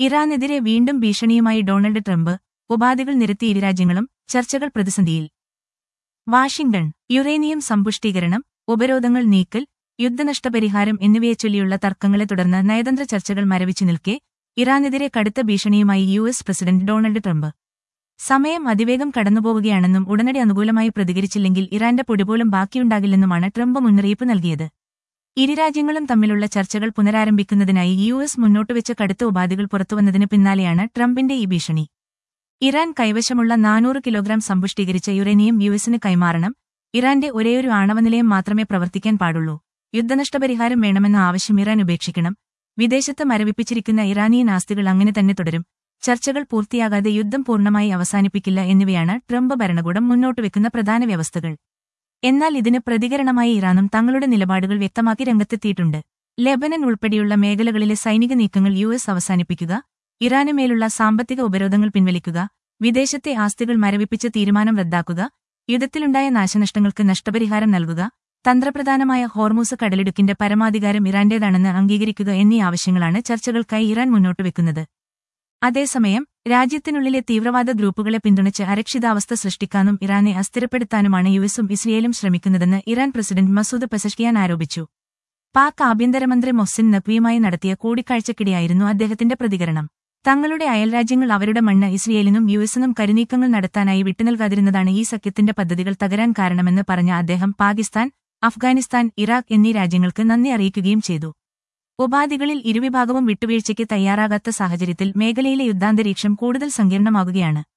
ഇറാനെതിരെ വീണ്ടും ഭീഷണിയുമായി Donald Trump ഉപാധികൾ നിരത്തി ഇരുരാജ്യങ്ങളും ചർച്ചകൾ പ്രതിസന്ധിയിൽ വാഷിംഗ്ടൺ യുറേനിയം സമ്പുഷ്ടീകരണം ഉപരോധങ്ങൾ നീക്കൽ യുദ്ധനഷ്ടപരിഹാരം എന്നിവയെച്ചൊല്ലിയുള്ള തർക്കങ്ങളെ തുടർന്ന് നയതന്ത്ര ചർച്ചകൾ മരവിച്ചു നിൽക്കെ ഇറാനെതിരെ കടുത്ത ഭീഷണിയുമായി U S president Donald Trump സമയം അതിവേഗം കടന്നുപോവുകയാണെന്നും ഉടനടി അനുകൂലമായി പ്രതികരിച്ചില്ലെങ്കിൽ ഇറാന്റെ പൊടിപോലും ബാക്കിയുണ്ടാകില്ലെന്നുമാണ് ട്രംപ് മുന്നറിയിപ്പ് നൽകിയത് ഇരുരാജ്യങ്ങളും തമ്മിലുള്ള ചർച്ചകൾ പുനരാരംഭിക്കുന്നതിനായി യു എസ് മുന്നോട്ടുവെച്ച കടുത്ത ഉപാധികൾ പുറത്തുവന്നതിന് പിന്നാലെയാണ് ട്രംപിന്റെ ഈ ഭീഷണി ഇറാൻ കൈവശമുള്ള നാനൂറ് കിലോഗ്രാം സമ്പുഷ്ടീകരിച്ച യുറേനിയം യു എസിന് കൈമാറണം ഇറാന്റെ ഒരേയൊരു ആണവനിലയം മാത്രമേ പ്രവർത്തിക്കാൻ പാടുള്ളൂ യുദ്ധനഷ്ടപരിഹാരം വേണമെന്ന ആവശ്യം ഇറാൻ ഉപേക്ഷിക്കണം വിദേശത്ത് മരവിപ്പിച്ചിരിക്കുന്ന ഇറാനിയൻ ആസ്തികൾ അങ്ങനെ തന്നെ തുടരും ചർച്ചകൾ പൂർത്തിയാകാതെ യുദ്ധം പൂർണ്ണമായി അവസാനിപ്പിക്കില്ല എന്നിവയാണ് ട്രംപ് ഭരണകൂടം മുന്നോട്ടുവെക്കുന്ന പ്രധാന വ്യവസ്ഥകൾ എന്നാൽ ഇതിന് പ്രതികരണമായി ഇറാനും തങ്ങളുടെ നിലപാടുകൾ വ്യക്തമാക്കി രംഗത്തെത്തിയിട്ടുണ്ട് ലെബനൻ ഉൾപ്പെടെയുള്ള മേഖലകളിലെ സൈനിക നീക്കങ്ങൾ യു എസ് അവസാനിപ്പിക്കുക ഇറാന് മേലുള്ള സാമ്പത്തിക ഉപരോധങ്ങൾ പിൻവലിക്കുക വിദേശത്തെ ആസ്തികൾ മരവിപ്പിച്ച തീരുമാനം റദ്ദാക്കുക യുദ്ധത്തിലുണ്ടായ നാശനഷ്ടങ്ങൾക്ക് നഷ്ടപരിഹാരം നൽകുക തന്ത്രപ്രധാനമായ ഹോർമൂസ് കടലിടുക്കിന്റെ പരമാധികാരം ഇറാന്റേതാണെന്ന് അംഗീകരിക്കുക എന്നീ ആവശ്യങ്ങളാണ് ചർച്ചകൾക്കായി ഇറാൻ മുന്നോട്ടുവെക്കുന്നത് അതേസമയം രാജ്യത്തിനുള്ളിലെ തീവ്രവാദ ഗ്രൂപ്പുകളെ പിന്തുണച്ച് അരക്ഷിതാവസ്ഥ സൃഷ്ടിക്കാനും ഇറാനെ അസ്ഥിരപ്പെടുത്താനുമാണ് യുഎസും ഇസ്രയേലും ശ്രമിക്കുന്നതെന്ന് ഇറാൻ പ്രസിഡന്റ് മസൂദ് പെസഷ്കിയാൻ ആരോപിച്ചു പാക് ആഭ്യന്തരമന്ത്രി മൊഹ്സിൻ നഖ്വിയുമായി നടത്തിയ കൂടിക്കാഴ്ചക്കിടെയായിരുന്നു അദ്ദേഹത്തിന്റെ പ്രതികരണം തങ്ങളുടെ അയൽരാജ്യങ്ങൾ അവരുടെ മണ്ണ് ഇസ്രയേലിനും യുഎസിനും കരുനീക്കങ്ങൾ നടത്താനായി വിട്ടുനൽകാതിരുന്നതാണ് ഈ സഖ്യത്തിന്റെ പദ്ധതികൾ തകരാൻ കാരണമെന്ന് പറഞ്ഞ അദ്ദേഹം പാകിസ്ഥാൻ അഫ്ഗാനിസ്ഥാൻ ഇറാഖ് എന്നീ രാജ്യങ്ങൾക്ക് നന്ദി അറിയിക്കുകയും ചെയ്തു ഉപാധികളിൽ ഇരുവിഭാഗവും വിട്ടുവീഴ്ചയ്ക്ക് തയ്യാറാകാത്ത സാഹചര്യത്തിൽ മേഖലയിലെ യുദ്ധാന്തരീക്ഷം കൂടുതൽ സങ്കീർണമാകുകയാണ്